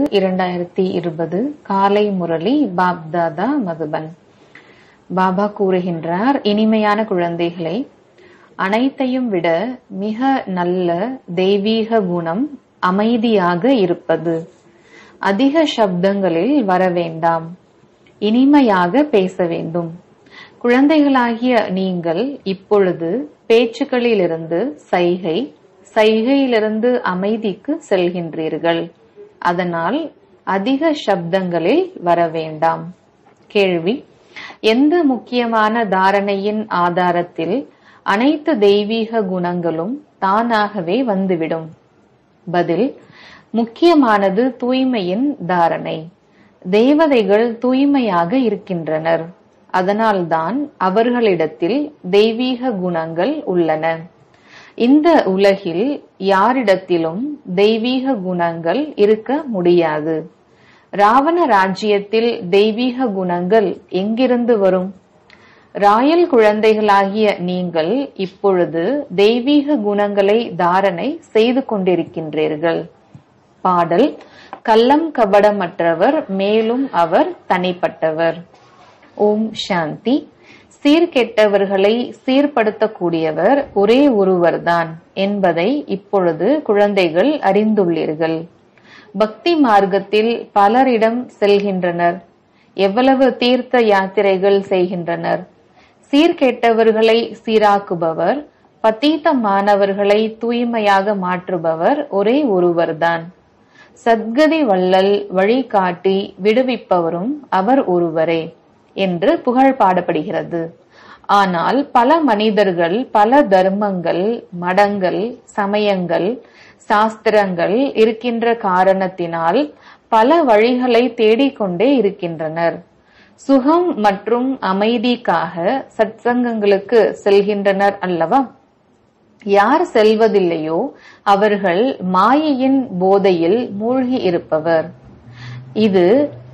இரண்டாயிரத்தி இருபது காலை முரளி பாப்தாதா மதுபன் பாபா கூறுகின்றார் இனிமையான குழந்தைகளே அனைத்தையும் விட மிக நல்ல தெய்வீக குணம் அமைதியாக இருப்பது அதிக சப்தங்களில் வர வேண்டாம் இனிமையாக பேச வேண்டும் குழந்தைகளாகிய நீங்கள் இப்பொழுது பேச்சுக்களிலிருந்து சைகை சைகையிலிருந்து அமைதிக்கு செல்கின்றீர்கள் அதனால் அதிக சப்தங்களில் வர வேண்டாம் கேள்வி எந்த முக்கியமான தாரணையின் ஆதாரத்தில் அனைத்து தெய்வீக குணங்களும் தானாகவே வந்துவிடும் பதில் முக்கியமானது தூய்மையின் தாரணை தேவதைகள் தூய்மையாக இருக்கின்றனர் அதனால்தான் அவர்களிடத்தில் தெய்வீக குணங்கள் உள்ளன இந்த உலகில் யாரிடத்திலும் தெய்வீக குணங்கள் இருக்க முடியாது ராவண ராஜ்யத்தில் தெய்வீக குணங்கள் எங்கிருந்து வரும் ராயல் குழந்தைகளாகிய நீங்கள் இப்பொழுது தெய்வீக குணங்களை தாரணை செய்து கொண்டிருக்கின்றீர்கள் பாடல் கள்ளம் கபடமற்றவர் மேலும் அவர் தனிப்பட்டவர் ஓம் சாந்தி சீர்கெட்டவர்களை சீர்படுத்தக்கூடியவர் ஒரே ஒருவர்தான் என்பதை இப்பொழுது குழந்தைகள் அறிந்துள்ளீர்கள் பக்தி மார்க்கத்தில் பலரிடம் செல்கின்றனர் எவ்வளவு தீர்த்த யாத்திரைகள் செய்கின்றனர் சீர்கெட்டவர்களை சீராக்குபவர் பத்தீத்தமானவர்களை தூய்மையாக மாற்றுபவர் ஒரே ஒருவர்தான் சத்கதி வள்ளல் வழிகாட்டி விடுவிப்பவரும் அவர் ஒருவரே என்று புகழ் பாடப்படுகிறது ஆனால் பல மனிதர்கள் பல தர்மங்கள் மடங்கள் சமயங்கள் சாஸ்திரங்கள் இருக்கின்ற காரணத்தினால் பல வழிகளை தேடிக்கொண்டே இருக்கின்றனர் சுகம் மற்றும் அமைதிக்காக சத்சங்கங்களுக்கு செல்கின்றனர் அல்லவா யார் செல்வதில்லையோ அவர்கள் மாயையின் போதையில் மூழ்கி இருப்பவர் இது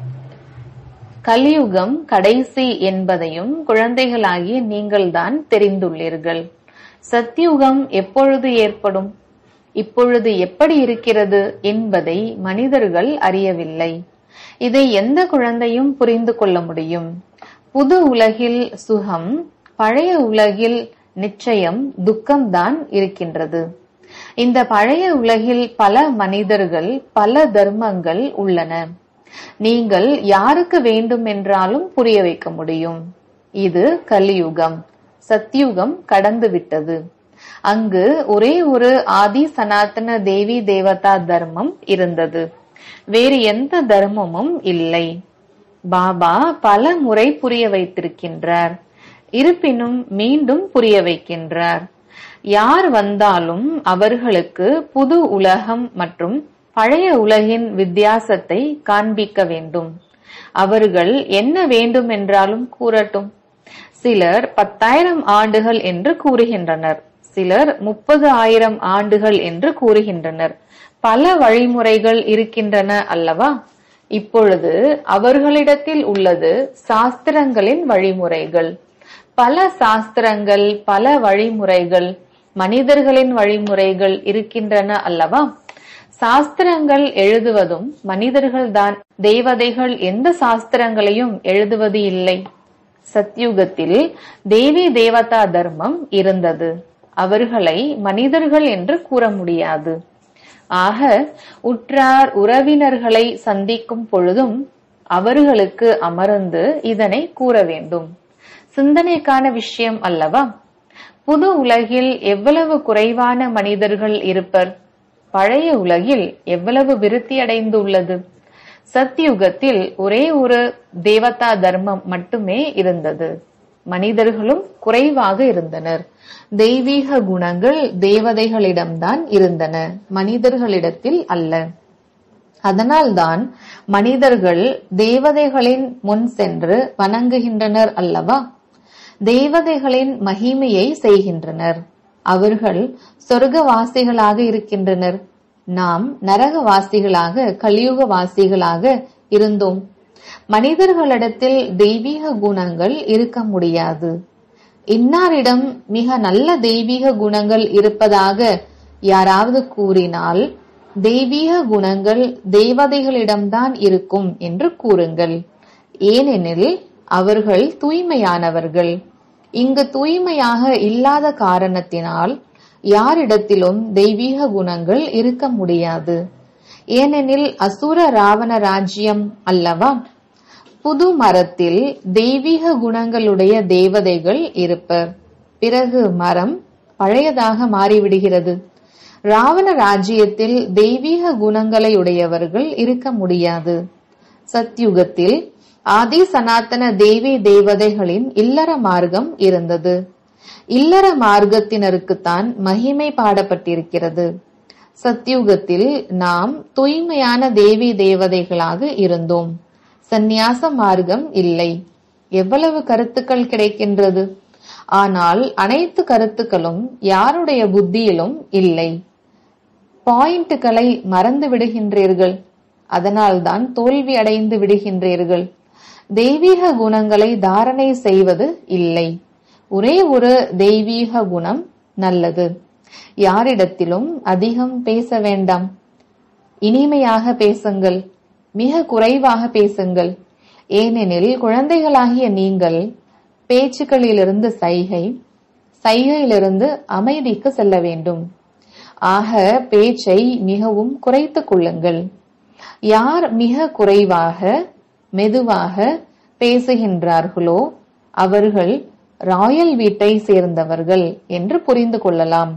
கலியுகம் கடைசி என்பதையும் குழந்தைகளாகிய நீங்கள்தான் தெரிந்துள்ளீர்கள் சத்தியுகம் எப்பொழுது ஏற்படும் இப்பொழுது எப்படி இருக்கிறது என்பதை மனிதர்கள் அறியவில்லை இதை எந்த குழந்தையும் புரிந்து கொள்ள முடியும் புது உலகில் சுகம் பழைய உலகில் நிச்சயம் துக்கம்தான் இருக்கின்றது இந்த பழைய உலகில் பல மனிதர்கள் பல தர்மங்கள் உள்ளன நீங்கள் யாருக்கு வேண்டும் என்றாலும் புரிய வைக்க முடியும் இது கலியுகம் சத்யுகம் கடந்து விட்டது அங்கு ஒரே ஒரு ஆதி சனாதன தேவி தேவதா தர்மம் இருந்தது வேறு எந்த தர்மமும் இல்லை பாபா பல முறை புரிய வைத்திருக்கின்றார் இருப்பினும் மீண்டும் புரிய வைக்கின்றார் யார் வந்தாலும் அவர்களுக்கு புது உலகம் மற்றும் பழைய உலகின் வித்தியாசத்தை காண்பிக்க வேண்டும் அவர்கள் என்ன வேண்டும் என்றாலும் கூறட்டும் சிலர் பத்தாயிரம் ஆண்டுகள் என்று கூறுகின்றனர் சிலர் முப்பது ஆயிரம் ஆண்டுகள் என்று கூறுகின்றனர் பல வழிமுறைகள் இருக்கின்றன அல்லவா இப்பொழுது அவர்களிடத்தில் உள்ளது சாஸ்திரங்களின் வழிமுறைகள் பல சாஸ்திரங்கள் பல வழிமுறைகள் மனிதர்களின் வழிமுறைகள் இருக்கின்றன அல்லவா சாஸ்திரங்கள் எழுதுவதும் மனிதர்கள்தான் தேவதைகள் எந்த சாஸ்திரங்களையும் எழுதுவது இல்லை சத்யுகத்தில் தேவி தேவதா தர்மம் இருந்தது அவர்களை மனிதர்கள் என்று கூற முடியாது ஆக உற்றார் உறவினர்களை சந்திக்கும் பொழுதும் அவர்களுக்கு அமர்ந்து இதனை கூற வேண்டும் சிந்தனைக்கான விஷயம் அல்லவா புது உலகில் எவ்வளவு குறைவான மனிதர்கள் இருப்பர் பழைய உலகில் எவ்வளவு விருத்தி அடைந்துள்ளது சத்யுகத்தில் ஒரே ஒரு தேவதா தர்மம் மட்டுமே இருந்தது மனிதர்களும் குறைவாக இருந்தனர் தெய்வீக குணங்கள் தேவதைகளிடம்தான் இருந்தன மனிதர்களிடத்தில் அல்ல அதனால்தான் மனிதர்கள் தேவதைகளின் முன் சென்று வணங்குகின்றனர் அல்லவா தேவதைகளின் மகிமையை செய்கின்றனர் அவர்கள் சொர்க்கவாசிகளாக இருக்கின்றனர் நாம் நரகவாசிகளாக கலியுகவாசிகளாக இருந்தோம் மனிதர்களிடத்தில் தெய்வீக குணங்கள் இருக்க முடியாது இன்னாரிடம் மிக நல்ல தெய்வீக குணங்கள் இருப்பதாக யாராவது கூறினால் தெய்வீக குணங்கள் தேவதைகளிடம்தான் இருக்கும் என்று கூறுங்கள் ஏனெனில் அவர்கள் தூய்மையானவர்கள் இங்கு தூய்மையாக இல்லாத காரணத்தினால் யாரிடத்திலும் தெய்வீக குணங்கள் இருக்க முடியாது ஏனெனில் அசுர ராவண ராஜ்யம் அல்லவா புது மரத்தில் தெய்வீக குணங்களுடைய தேவதைகள் இருப்பர் பிறகு மரம் பழையதாக மாறிவிடுகிறது ராவண ராஜ்யத்தில் தெய்வீக குணங்களை உடையவர்கள் இருக்க முடியாது சத்யுகத்தில் ஆதி சனாதன தேவி தேவதைகளின் இல்லற மார்க்கம் இருந்தது இல்லற மார்க்கத்தினருக்குத்தான் மகிமை பாடப்பட்டிருக்கிறது சத்யுகத்தில் நாம் தூய்மையான தேவி தேவதைகளாக இருந்தோம் சந்நியாச மார்க்கம் இல்லை எவ்வளவு கருத்துக்கள் கிடைக்கின்றது ஆனால் அனைத்து கருத்துக்களும் யாருடைய புத்தியிலும் இல்லை பாயிண்ட்டுகளை மறந்து விடுகின்றீர்கள் அதனால்தான் தோல்வி அடைந்து விடுகின்றீர்கள் தெய்வீக குணங்களை தாரணை செய்வது இல்லை ஒரே ஒரு தெய்வீக குணம் நல்லது யாரிடத்திலும் அதிகம் பேச வேண்டாம் இனிமையாக பேசுங்கள் மிக குறைவாக பேசுங்கள் ஏனெனில் குழந்தைகளாகிய நீங்கள் பேச்சுக்களிலிருந்து சைகை சைகையிலிருந்து அமைதிக்கு செல்ல வேண்டும் ஆக பேச்சை மிகவும் குறைத்துக் கொள்ளுங்கள் யார் மிக குறைவாக மெதுவாக பேசுகின்றார்களோ அவர்கள் ராயல் வீட்டை சேர்ந்தவர்கள் என்று புரிந்து கொள்ளலாம்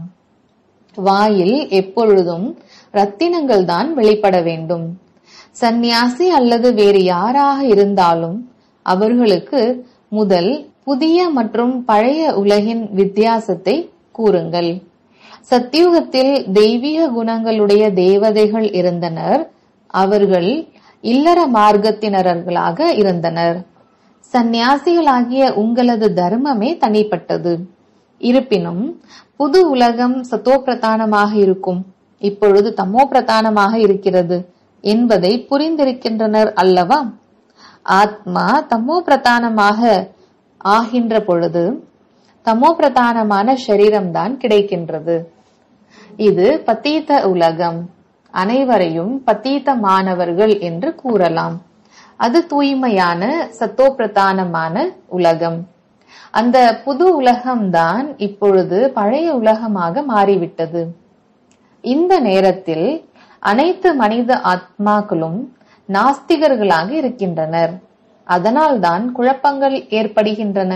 வாயில் எப்பொழுதும் ரத்தினங்கள் தான் வெளிப்பட வேண்டும் சந்நியாசி அல்லது வேறு யாராக இருந்தாலும் அவர்களுக்கு முதல் புதிய மற்றும் பழைய உலகின் வித்தியாசத்தை கூறுங்கள் சத்தியுகத்தில் தெய்வீக குணங்களுடைய தேவதைகள் இருந்தனர் அவர்கள் இல்லற மார்க்கத்தினர்களாக இருந்தனர் சந்நியாசிகளாகிய உங்களது தர்மமே தனிப்பட்டது இருப்பினும் புது உலகம் சத்தோப்பிரதானமாக இருக்கும் இப்பொழுது தமோ பிரதானமாக இருக்கிறது என்பதை புரிந்திருக்கின்றனர் அல்லவா ஆத்மா தமோ பிரதானமாக ஆகின்ற பொழுது தமோ பிரதானமான சரீரம்தான் கிடைக்கின்றது இது பத்தீத்த உலகம் அனைவரையும் பத்தீத்தமானவர்கள் என்று கூறலாம் அது தூய்மையான சத்தோப்பிரதானமான உலகம் அந்த புது உலகம்தான் இப்பொழுது பழைய உலகமாக மாறிவிட்டது இந்த நேரத்தில் அனைத்து மனித ஆத்மாக்களும் நாஸ்திகர்களாக இருக்கின்றனர் அதனால்தான் குழப்பங்கள் ஏற்படுகின்றன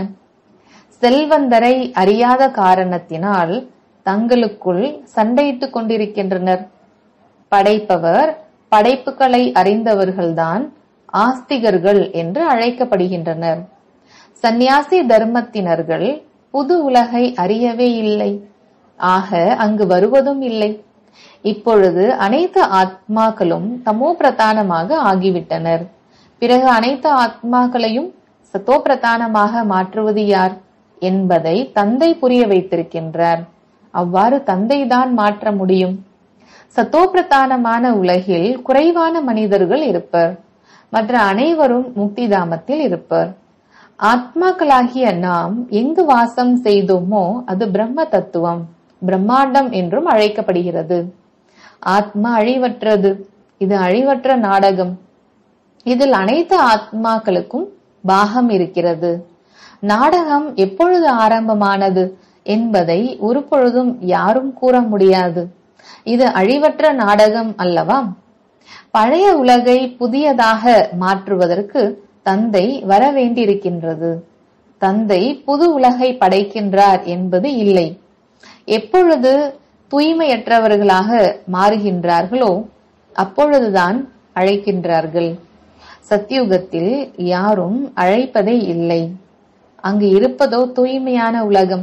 செல்வந்தரை அறியாத காரணத்தினால் தங்களுக்குள் சண்டையிட்டுக் கொண்டிருக்கின்றனர் படைப்பவர் படைப்புகளை அறிந்தவர்கள்தான் ஆஸ்திகர்கள் என்று அழைக்கப்படுகின்றனர் சந்நியாசி தர்மத்தினர்கள் புது உலகை அறியவே இல்லை ஆக அங்கு வருவதும் இல்லை இப்பொழுது அனைத்து ஆத்மாக்களும் தமோ பிரதானமாக ஆகிவிட்டனர் பிறகு அனைத்து ஆத்மாக்களையும் சத்தோ பிரதானமாக மாற்றுவது யார் என்பதை தந்தை புரிய வைத்திருக்கின்றார் அவ்வாறு தந்தைதான் மாற்ற முடியும் சத்தோப்பிரதானமான உலகில் குறைவான மனிதர்கள் இருப்பர் மற்ற அனைவரும் முக்திதாமத்தில் இருப்பர் ஆத்மாக்களாகிய நாம் எங்கு வாசம் செய்தோமோ அது பிரம்ம தத்துவம் பிரம்மாண்டம் என்றும் அழைக்கப்படுகிறது ஆத்மா அழிவற்றது இது அழிவற்ற நாடகம் இதில் அனைத்து ஆத்மாக்களுக்கும் பாகம் இருக்கிறது நாடகம் எப்பொழுது ஆரம்பமானது என்பதை ஒரு பொழுதும் யாரும் கூற முடியாது இது அழிவற்ற நாடகம் அல்லவா பழைய உலகை புதியதாக மாற்றுவதற்கு தந்தை வர வேண்டியிருக்கின்றது தந்தை புது உலகை படைக்கின்றார் என்பது இல்லை எப்பொழுது தூய்மையற்றவர்களாக மாறுகின்றார்களோ அப்பொழுதுதான் அழைக்கின்றார்கள் சத்தியுகத்தில் யாரும் அழைப்பதே இல்லை அங்கு இருப்பதோ தூய்மையான உலகம்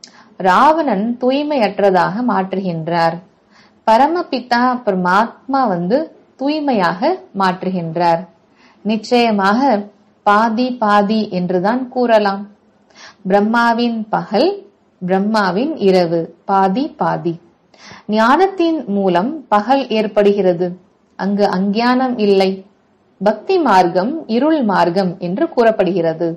ராவணன் தூய்மையற்றதாக மாற்றுகின்றார் பரமபிதா பரமாத்மா வந்து தூய்மையாக மாற்றுகின்றார் நிச்சயமாக பாதி பாதி என்றுதான் கூறலாம் பிரம்மாவின் பகல் பிரம்மாவின் இரவு பாதி பாதி ஞானத்தின் மூலம் பகல் ஏற்படுகிறது அங்கு அஞ்ஞானம் இல்லை பக்தி மார்க்கம் இருள் மார்க்கம் என்று கூறப்படுகிறது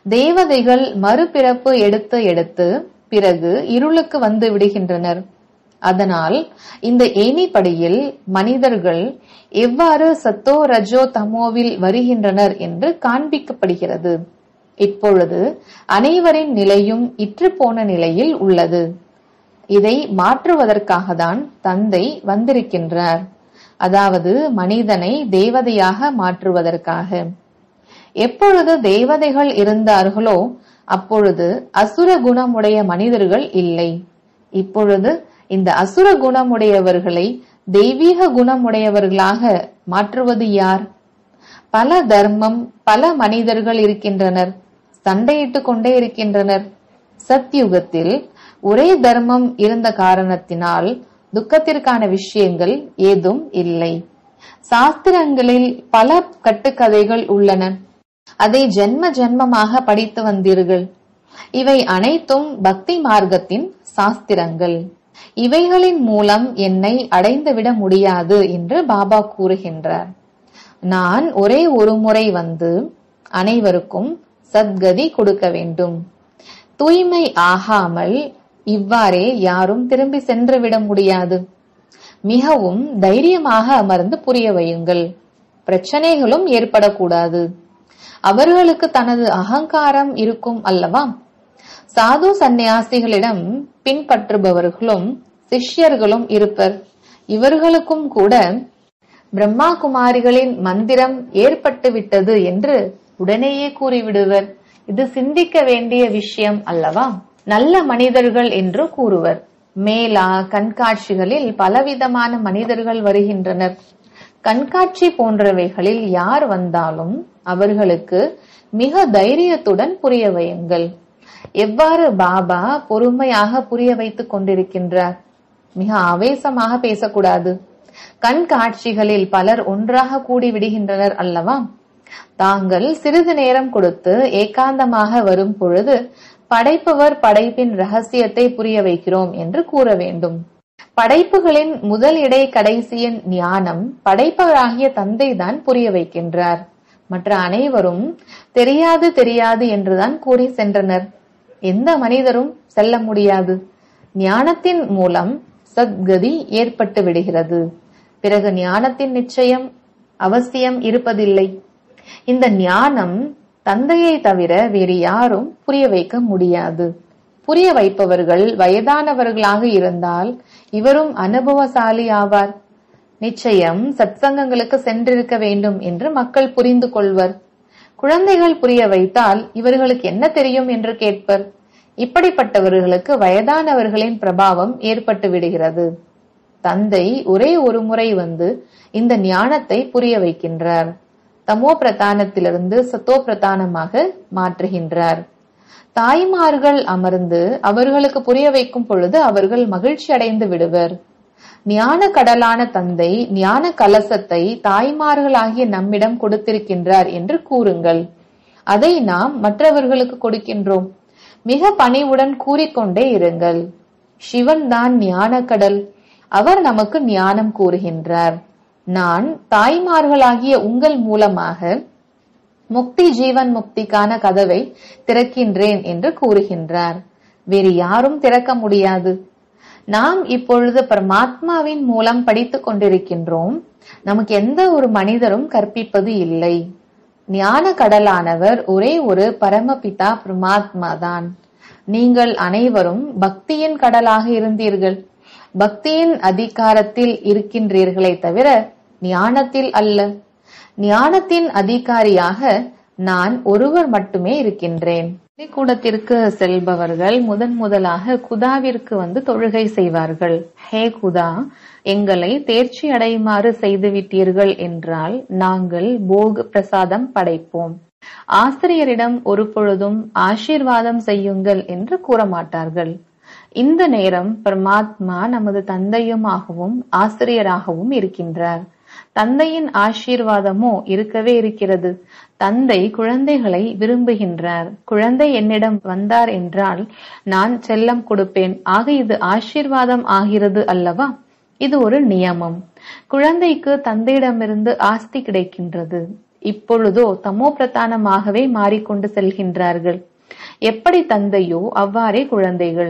தேவதைகள் மறுபிறப்பு எடுத்து எடுத்து பிறகு இருளுக்கு வந்து விடுகின்றனர் அதனால் இந்த ஏணிப்படியில் மனிதர்கள் எவ்வாறு சத்தோ ரஜோ தமோவில் வருகின்றனர் என்று காண்பிக்கப்படுகிறது இப்பொழுது அனைவரின் நிலையும் இற்றுப்போன நிலையில் உள்ளது இதை மாற்றுவதற்காக தான் தந்தை வந்திருக்கின்றார் அதாவது மனிதனை தேவதையாக மாற்றுவதற்காக எப்பொழுது தேவதைகள் இருந்தார்களோ அப்பொழுது அசுர குணமுடைய மனிதர்கள் இல்லை இப்பொழுது இந்த அசுர குணமுடையவர்களை தெய்வீக குணமுடையவர்களாக மாற்றுவது யார் பல தர்மம் பல மனிதர்கள் இருக்கின்றனர் சண்டையிட்டுக் கொண்டே இருக்கின்றனர் சத்யுகத்தில் ஒரே தர்மம் இருந்த காரணத்தினால் துக்கத்திற்கான விஷயங்கள் ஏதும் இல்லை சாஸ்திரங்களில் பல கட்டுக்கதைகள் உள்ளன அதை ஜென்ம ஜென்மமாக படித்து வந்தீர்கள் இவை அனைத்தும் பக்தி மார்க்கத்தின் சாஸ்திரங்கள் இவைகளின் மூலம் என்னை அடைந்துவிட முடியாது என்று பாபா கூறுகின்றார் நான் ஒரே ஒரு முறை வந்து அனைவருக்கும் சத்கதி கொடுக்க வேண்டும் தூய்மை ஆகாமல் இவ்வாறே யாரும் திரும்பி சென்று விட முடியாது மிகவும் தைரியமாக அமர்ந்து புரிய வையுங்கள் பிரச்சனைகளும் ஏற்படக்கூடாது அவர்களுக்கு தனது அகங்காரம் இருக்கும் அல்லவா சாது சந்நியாசிகளிடம் பின்பற்றுபவர்களும் சிஷ்யர்களும் இருப்பர் இவர்களுக்கும் கூட பிரம்மா குமாரிகளின் மந்திரம் ஏற்பட்டு விட்டது என்று உடனேயே கூறிவிடுவர் இது சிந்திக்க வேண்டிய விஷயம் அல்லவா நல்ல மனிதர்கள் என்று கூறுவர் மேலா கண்காட்சிகளில் பலவிதமான மனிதர்கள் வருகின்றனர் கண்காட்சி போன்றவைகளில் யார் வந்தாலும் அவர்களுக்கு மிக தைரியத்துடன் புரிய வையுங்கள் எவ்வாறு பாபா பொறுமையாக புரிய வைத்துக் கொண்டிருக்கின்றார் மிக ஆவேசமாக பேசக்கூடாது கண்காட்சிகளில் பலர் ஒன்றாக கூடி விடுகின்றனர் அல்லவா தாங்கள் சிறிது நேரம் கொடுத்து ஏகாந்தமாக வரும் பொழுது படைப்பவர் படைப்பின் ரகசியத்தை புரிய வைக்கிறோம் என்று கூற வேண்டும் படைப்புகளின் முதல் இடை கடைசியின் ஞானம் படைப்பவராகிய தந்தை தான் புரிய வைக்கின்றார் மற்ற அனைவரும் தெரியாது தெரியாது என்றுதான் கூறி சென்றனர் எந்த மனிதரும் செல்ல முடியாது ஞானத்தின் மூலம் சத்கதி ஏற்பட்டு விடுகிறது பிறகு ஞானத்தின் நிச்சயம் அவசியம் இருப்பதில்லை இந்த ஞானம் தந்தையை தவிர வேறு யாரும் புரிய வைக்க முடியாது புரிய வைப்பவர்கள் வயதானவர்களாக இருந்தால் இவரும் அனுபவசாலி ஆவார் நிச்சயம் சத்சங்கங்களுக்கு சென்றிருக்க வேண்டும் என்று மக்கள் புரிந்து கொள்வர் குழந்தைகள் புரிய வைத்தால் இவர்களுக்கு என்ன தெரியும் என்று கேட்பர் இப்படிப்பட்டவர்களுக்கு வயதானவர்களின் பிரபாவம் ஏற்பட்டு விடுகிறது தந்தை ஒரே ஒரு முறை வந்து இந்த ஞானத்தை புரிய வைக்கின்றார் தமோ பிரதானத்திலிருந்து சத்தோ பிரதானமாக மாற்றுகின்றார் தாய்மார்கள் அமர்ந்து அவர்களுக்கு புரிய வைக்கும் பொழுது அவர்கள் மகிழ்ச்சி அடைந்து விடுவர் ஞான கடலான தந்தை ஞான கலசத்தை தாய்மார்களாகிய நம்மிடம் கொடுத்திருக்கின்றார் என்று கூறுங்கள் அதை நாம் மற்றவர்களுக்கு கொடுக்கின்றோம் மிக பணிவுடன் கூறிக்கொண்டே இருங்கள் சிவன் தான் ஞான கடல் அவர் நமக்கு ஞானம் கூறுகின்றார் நான் தாய்மார்களாகிய உங்கள் மூலமாக முக்தி ஜீவன் முக்திக்கான கதவை திறக்கின்றேன் என்று கூறுகின்றார் வேறு யாரும் திறக்க முடியாது நாம் இப்பொழுது பரமாத்மாவின் மூலம் படித்துக் கொண்டிருக்கின்றோம் நமக்கு எந்த ஒரு மனிதரும் கற்பிப்பது இல்லை ஞான கடலானவர் ஒரே ஒரு பரமபிதா பரமாத்மா தான் நீங்கள் அனைவரும் பக்தியின் கடலாக இருந்தீர்கள் பக்தியின் அதிகாரத்தில் இருக்கின்றீர்களே தவிர ஞானத்தில் அல்ல ஞானத்தின் அதிகாரியாக நான் ஒருவர் மட்டுமே இருக்கின்றேன் பள்ளிக்கூடத்திற்கு செல்பவர்கள் முதன் முதலாக குதாவிற்கு வந்து தொழுகை செய்வார்கள் ஹே குதா எங்களை தேர்ச்சி அடையுமாறு செய்துவிட்டீர்கள் என்றால் நாங்கள் போக் பிரசாதம் படைப்போம் ஆசிரியரிடம் ஒரு பொழுதும் ஆசீர்வாதம் செய்யுங்கள் என்று கூற மாட்டார்கள் இந்த நேரம் பரமாத்மா நமது தந்தையுமாகவும் ஆசிரியராகவும் இருக்கின்றார் தந்தையின் ஆசீர்வாதமோ இருக்கவே இருக்கிறது தந்தை குழந்தைகளை விரும்புகின்றார் குழந்தை என்னிடம் வந்தார் என்றால் நான் செல்லம் கொடுப்பேன் ஆக இது ஆசீர்வாதம் ஆகிறது அல்லவா இது ஒரு நியமம் குழந்தைக்கு தந்தையிடமிருந்து ஆஸ்தி கிடைக்கின்றது இப்பொழுதோ தமோ பிரதானமாகவே மாறிக்கொண்டு செல்கின்றார்கள் எப்படி தந்தையோ அவ்வாறே குழந்தைகள்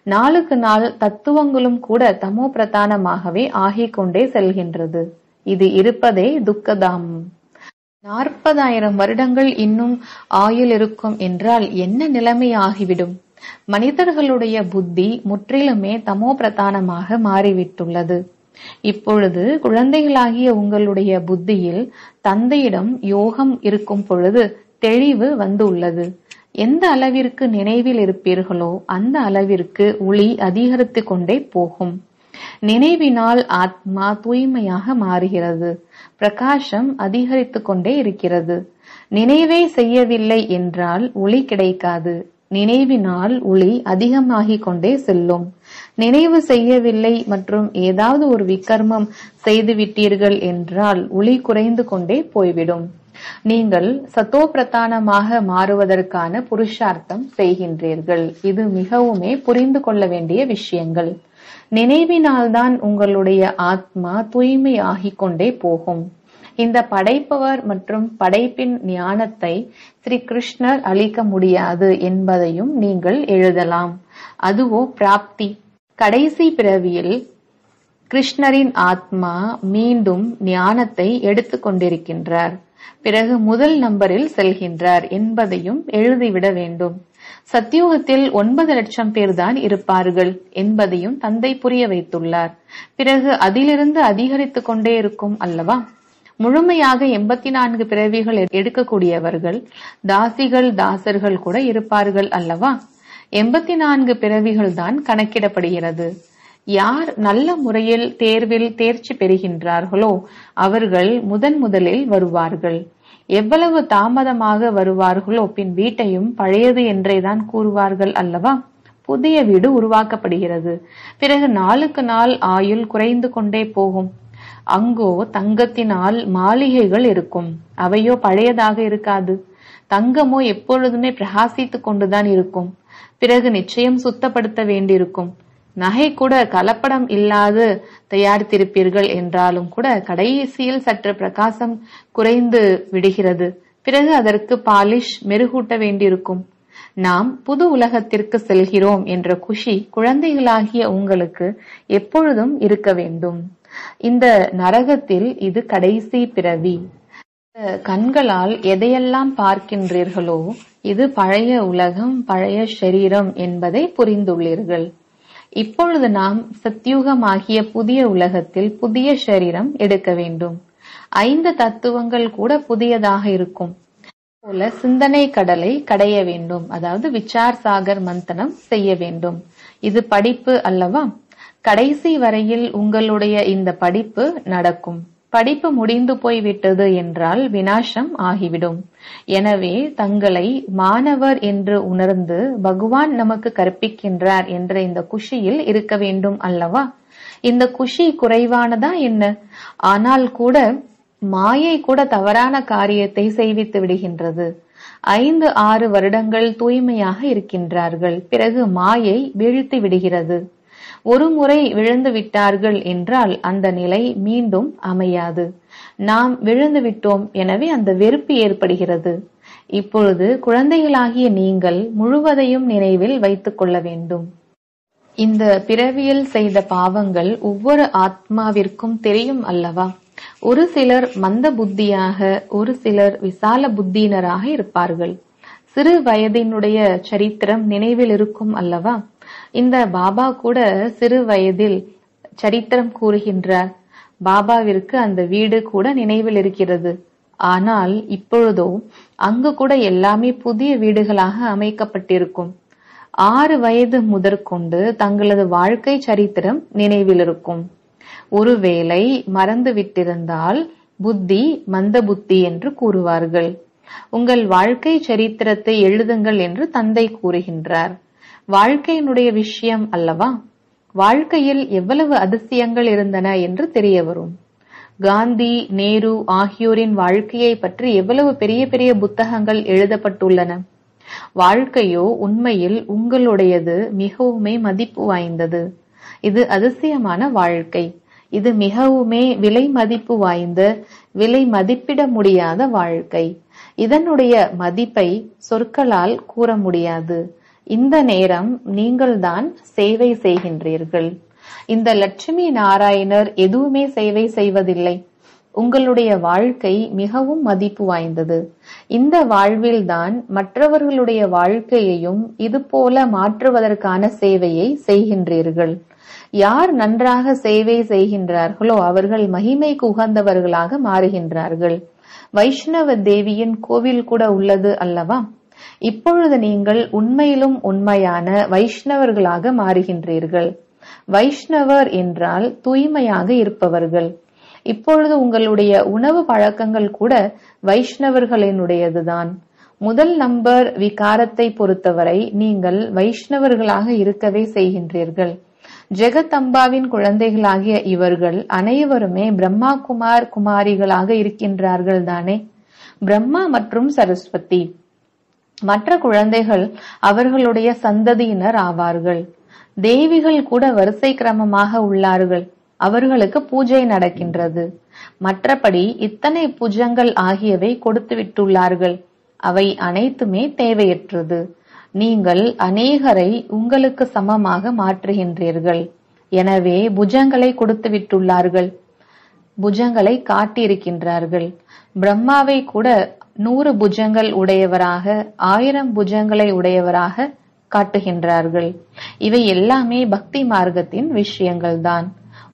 நாளுக்கு நாள் தத்துவங்களும் கூட தமோ பிரதானமாகவே ஆகிக் கொண்டே செல்கின்றது இது இருப்பதே துக்கதாமம் நாற்பதாயிரம் வருடங்கள் இன்னும் ஆயுள் இருக்கும் என்றால் என்ன நிலைமை ஆகிவிடும் மனிதர்களுடைய புத்தி முற்றிலுமே தமோ பிரதானமாக மாறிவிட்டுள்ளது இப்பொழுது குழந்தைகளாகிய உங்களுடைய புத்தியில் தந்தையிடம் யோகம் இருக்கும் பொழுது தெளிவு வந்துள்ளது எந்த அளவிற்கு நினைவில் இருப்பீர்களோ அந்த அளவிற்கு ஒளி அதிகரித்து கொண்டே போகும் நினைவினால் ஆத்மா தூய்மையாக மாறுகிறது பிரகாசம் அதிகரித்து கொண்டே இருக்கிறது நினைவே செய்யவில்லை என்றால் ஒளி கிடைக்காது நினைவினால் ஒளி அதிகமாகிக் கொண்டே செல்லும் நினைவு செய்யவில்லை மற்றும் ஏதாவது ஒரு விக்கர்மம் செய்து விட்டீர்கள் என்றால் ஒளி குறைந்து கொண்டே போய்விடும் நீங்கள் சத்தோ பிரதானமாக மாறுவதற்கான புருஷார்த்தம் செய்கின்றீர்கள் இது மிகவுமே புரிந்து கொள்ள வேண்டிய விஷயங்கள் நினைவினால்தான் உங்களுடைய ஆத்மா தூய்மை ஆகிக் கொண்டே போகும் இந்த படைப்பவர் மற்றும் படைப்பின் ஞானத்தை ஸ்ரீ கிருஷ்ணர் அளிக்க முடியாது என்பதையும் நீங்கள் எழுதலாம் அதுவோ பிராப்தி கடைசி பிறவியில் கிருஷ்ணரின் ஆத்மா மீண்டும் ஞானத்தை எடுத்துக் கொண்டிருக்கின்றார் பிறகு முதல் நம்பரில் செல்கின்றார் என்பதையும் எழுதிவிட வேண்டும் சத்தியோகத்தில் ஒன்பது லட்சம் பேர் தான் இருப்பார்கள் என்பதையும் தந்தை புரிய வைத்துள்ளார் பிறகு அதிலிருந்து அதிகரித்துக் கொண்டே இருக்கும் அல்லவா முழுமையாக எண்பத்தி நான்கு பிறவிகள் எடுக்கக்கூடியவர்கள் தாசிகள் தாசர்கள் கூட இருப்பார்கள் அல்லவா எண்பத்தி நான்கு பிறவிகள் தான் கணக்கிடப்படுகிறது யார் நல்ல முறையில் தேர்வில் தேர்ச்சி பெறுகின்றார்களோ அவர்கள் முதன் முதலில் வருவார்கள் எவ்வளவு தாமதமாக வருவார்களோ பின் வீட்டையும் பழையது என்றேதான் கூறுவார்கள் அல்லவா புதிய வீடு உருவாக்கப்படுகிறது பிறகு நாளுக்கு நாள் ஆயுள் குறைந்து கொண்டே போகும் அங்கோ தங்கத்தினால் மாளிகைகள் இருக்கும் அவையோ பழையதாக இருக்காது தங்கமோ எப்பொழுதுமே பிரகாசித்துக் கொண்டுதான் இருக்கும் பிறகு நிச்சயம் சுத்தப்படுத்த வேண்டியிருக்கும் நகை கூட கலப்படம் இல்லாது தயாரித்திருப்பீர்கள் என்றாலும் கூட கடைசியில் சற்று பிரகாசம் குறைந்து விடுகிறது பிறகு அதற்கு பாலிஷ் மெருகூட்ட வேண்டியிருக்கும் நாம் புது உலகத்திற்கு செல்கிறோம் என்ற குஷி குழந்தைகளாகிய உங்களுக்கு எப்பொழுதும் இருக்க வேண்டும் இந்த நரகத்தில் இது கடைசி பிறவி கண்களால் எதையெல்லாம் பார்க்கின்றீர்களோ இது பழைய உலகம் பழைய ஷரீரம் என்பதை புரிந்துள்ளீர்கள் இப்பொழுது நாம் சத்தியுகமாகிய புதிய உலகத்தில் புதிய ஷரீரம் எடுக்க வேண்டும் ஐந்து தத்துவங்கள் கூட புதியதாக இருக்கும் போல சிந்தனை கடலை கடைய வேண்டும் அதாவது விச்சார் சாகர் மந்தனம் செய்ய வேண்டும் இது படிப்பு அல்லவா கடைசி வரையில் உங்களுடைய இந்த படிப்பு நடக்கும் படிப்பு முடிந்து போய்விட்டது என்றால் வினாசம் ஆகிவிடும் எனவே தங்களை மாணவர் என்று உணர்ந்து பகவான் நமக்கு கற்பிக்கின்றார் என்ற இந்த குஷியில் இருக்க வேண்டும் அல்லவா இந்த குஷி குறைவானதா என்ன ஆனால் கூட மாயை கூட தவறான காரியத்தை செய்வித்து விடுகின்றது ஐந்து ஆறு வருடங்கள் தூய்மையாக இருக்கின்றார்கள் பிறகு மாயை வீழ்த்தி விடுகிறது ஒரு முறை விழுந்து விட்டார்கள் என்றால் அந்த நிலை மீண்டும் அமையாது நாம் விழுந்து விட்டோம் எனவே அந்த வெறுப்பு ஏற்படுகிறது இப்பொழுது குழந்தைகளாகிய நீங்கள் முழுவதையும் நினைவில் வைத்துக் கொள்ள வேண்டும் இந்த பிறவியில் செய்த பாவங்கள் ஒவ்வொரு ஆத்மாவிற்கும் தெரியும் அல்லவா ஒரு சிலர் மந்த புத்தியாக ஒரு சிலர் விசால புத்தியினராக இருப்பார்கள் சிறு வயதினுடைய சரித்திரம் நினைவில் இருக்கும் அல்லவா இந்த பாபா கூட சிறு வயதில் சரித்திரம் கூறுகின்றார் பாபாவிற்கு அந்த வீடு கூட நினைவில் இருக்கிறது ஆனால் இப்பொழுதோ அங்கு கூட எல்லாமே புதிய வீடுகளாக அமைக்கப்பட்டிருக்கும் ஆறு வயது முதற்கொண்டு தங்களது வாழ்க்கை சரித்திரம் நினைவில் இருக்கும் ஒருவேளை மறந்து விட்டிருந்தால் புத்தி மந்த புத்தி என்று கூறுவார்கள் உங்கள் வாழ்க்கை சரித்திரத்தை எழுதுங்கள் என்று தந்தை கூறுகின்றார் வாழ்க்கையினுடைய விஷயம் அல்லவா வாழ்க்கையில் எவ்வளவு அதிசயங்கள் இருந்தன என்று தெரிய வரும் காந்தி நேரு ஆகியோரின் வாழ்க்கையை பற்றி எவ்வளவு பெரிய பெரிய புத்தகங்கள் எழுதப்பட்டுள்ளன வாழ்க்கையோ உண்மையில் உங்களுடையது மிகவுமே மதிப்பு வாய்ந்தது இது அதிசயமான வாழ்க்கை இது மிகவுமே விலை மதிப்பு வாய்ந்த விலை மதிப்பிட முடியாத வாழ்க்கை இதனுடைய மதிப்பை சொற்களால் கூற முடியாது இந்த நேரம் நீங்கள்தான் சேவை செய்கின்றீர்கள் இந்த லட்சுமி நாராயணர் எதுவுமே சேவை செய்வதில்லை உங்களுடைய வாழ்க்கை மிகவும் மதிப்பு வாய்ந்தது இந்த வாழ்வில்தான் மற்றவர்களுடைய வாழ்க்கையையும் இது போல மாற்றுவதற்கான சேவையை செய்கின்றீர்கள் யார் நன்றாக சேவை செய்கின்றார்களோ அவர்கள் மகிமைக்கு உகந்தவர்களாக மாறுகின்றார்கள் வைஷ்ணவ தேவியின் கோவில் கூட உள்ளது அல்லவா இப்பொழுது நீங்கள் உண்மையிலும் உண்மையான வைஷ்ணவர்களாக மாறுகின்றீர்கள் வைஷ்ணவர் என்றால் தூய்மையாக இருப்பவர்கள் இப்பொழுது உங்களுடைய உணவு பழக்கங்கள் கூட வைஷ்ணவர்களினுடையதுதான் முதல் நம்பர் விகாரத்தை பொறுத்தவரை நீங்கள் வைஷ்ணவர்களாக இருக்கவே செய்கின்றீர்கள் ஜெகதம்பாவின் குழந்தைகளாகிய இவர்கள் அனைவருமே பிரம்மா குமார் குமாரிகளாக இருக்கின்றார்கள் தானே பிரம்மா மற்றும் சரஸ்வதி மற்ற குழந்தைகள் அவர்களுடைய சந்ததியினர் ஆவார்கள் தேவிகள் கூட வரிசை கிரமமாக உள்ளார்கள் அவர்களுக்கு பூஜை நடக்கின்றது மற்றபடி இத்தனை பூஜங்கள் ஆகியவை கொடுத்து விட்டுள்ளார்கள் அவை அனைத்துமே தேவையற்றது நீங்கள் அநேகரை உங்களுக்கு சமமாக மாற்றுகின்றீர்கள் எனவே புஜங்களை கொடுத்து விட்டுள்ளார்கள் புஜங்களை காட்டியிருக்கின்றார்கள் பிரம்மாவை கூட நூறு புஜங்கள் உடையவராக ஆயிரம் புஜங்களை உடையவராக காட்டுகின்றார்கள் இவை எல்லாமே பக்தி மார்க்கத்தின் விஷயங்கள்தான்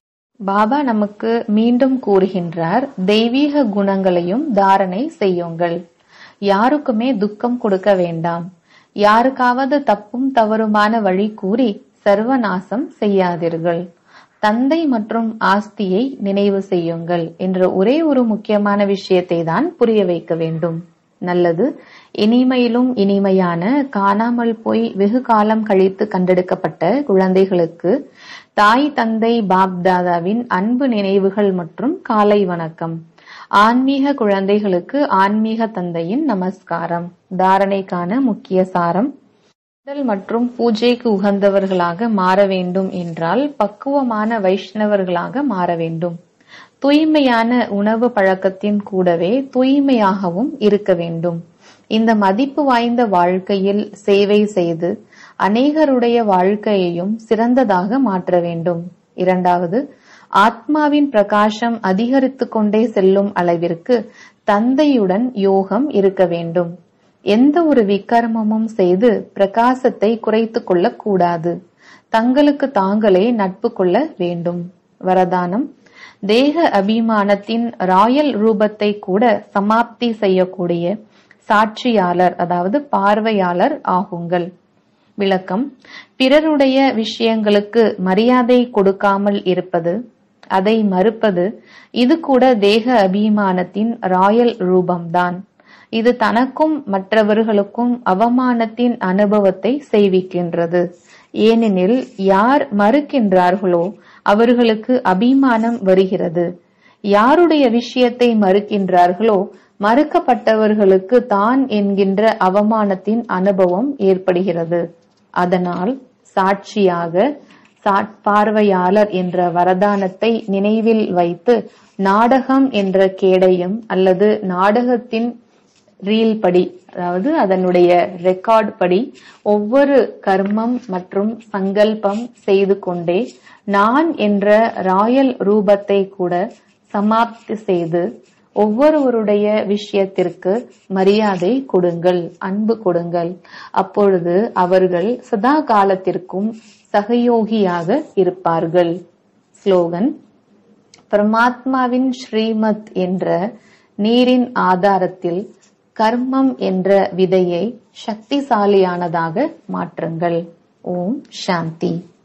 பாபா நமக்கு மீண்டும் கூறுகின்றார் தெய்வீக குணங்களையும் தாரணை செய்யுங்கள் யாருக்குமே துக்கம் கொடுக்க வேண்டாம் யாருக்காவது தப்பும் தவறுமான வழி கூறி சர்வநாசம் செய்யாதீர்கள் தந்தை மற்றும் ஆஸ்தியை நினைவு செய்யுங்கள் என்ற ஒரே ஒரு முக்கியமான விஷயத்தை தான் புரிய வைக்க வேண்டும் நல்லது இனிமையிலும் இனிமையான காணாமல் போய் வெகு காலம் கழித்து கண்டெடுக்கப்பட்ட குழந்தைகளுக்கு தாய் தந்தை பாப் தாதாவின் அன்பு நினைவுகள் மற்றும் காலை வணக்கம் ஆன்மீக குழந்தைகளுக்கு ஆன்மீக தந்தையின் நமஸ்காரம் தாரணைக்கான முக்கிய சாரம் மற்றும் பூஜைக்கு உகந்தவர்களாக மாற வேண்டும் என்றால் பக்குவமான வைஷ்ணவர்களாக மாற வேண்டும் தூய்மையான உணவு பழக்கத்தின் கூடவே தூய்மையாகவும் இருக்க வேண்டும் இந்த மதிப்பு வாய்ந்த வாழ்க்கையில் சேவை செய்து அநேகருடைய வாழ்க்கையையும் சிறந்ததாக மாற்ற வேண்டும் இரண்டாவது ஆத்மாவின் பிரகாசம் அதிகரித்து கொண்டே செல்லும் அளவிற்கு தந்தையுடன் யோகம் இருக்க வேண்டும் எந்த ஒரு விக்கர்மமும் செய்து பிரகாசத்தை குறைத்து கொள்ளக் கூடாது தங்களுக்கு தாங்களே நட்பு கொள்ள வேண்டும் வரதானம் தேக அபிமானத்தின் ராயல் ரூபத்தை கூட சமாப்தி செய்யக்கூடிய சாட்சியாளர் அதாவது பார்வையாளர் ஆகுங்கள் விளக்கம் பிறருடைய விஷயங்களுக்கு மரியாதை கொடுக்காமல் இருப்பது அதை மறுப்பது இது கூட தேக அபிமானத்தின் ராயல் ரூபம்தான் இது தனக்கும் மற்றவர்களுக்கும் அவமானத்தின் அனுபவத்தை செய்விக்கின்றது ஏனெனில் யார் மறுக்கின்றார்களோ அவர்களுக்கு அபிமானம் வருகிறது யாருடைய விஷயத்தை மறுக்கின்றார்களோ மறுக்கப்பட்டவர்களுக்கு தான் என்கின்ற அவமானத்தின் அனுபவம் ஏற்படுகிறது அதனால் சாட்சியாக பார்வையாளர் என்ற வரதானத்தை நினைவில் வைத்து நாடகம் என்ற கேடயம் அல்லது நாடகத்தின் ரீல் படி அதாவது அதனுடைய ரெக்கார்ட் படி ஒவ்வொரு கர்மம் மற்றும் சங்கல்பம் செய்து கொண்டே நான் என்ற ராயல் ரூபத்தை கூட சமாப்தி செய்து ஒவ்வொருவருடைய விஷயத்திற்கு மரியாதை கொடுங்கள் அன்பு கொடுங்கள் அப்பொழுது அவர்கள் சதா காலத்திற்கும் சகயோகியாக இருப்பார்கள் ஸ்லோகன் பரமாத்மாவின் ஸ்ரீமத் என்ற நீரின் ஆதாரத்தில் கர்மம் என்ற விதையை சக்திசாலியானதாக மாற்றுங்கள் ஓம் சாந்தி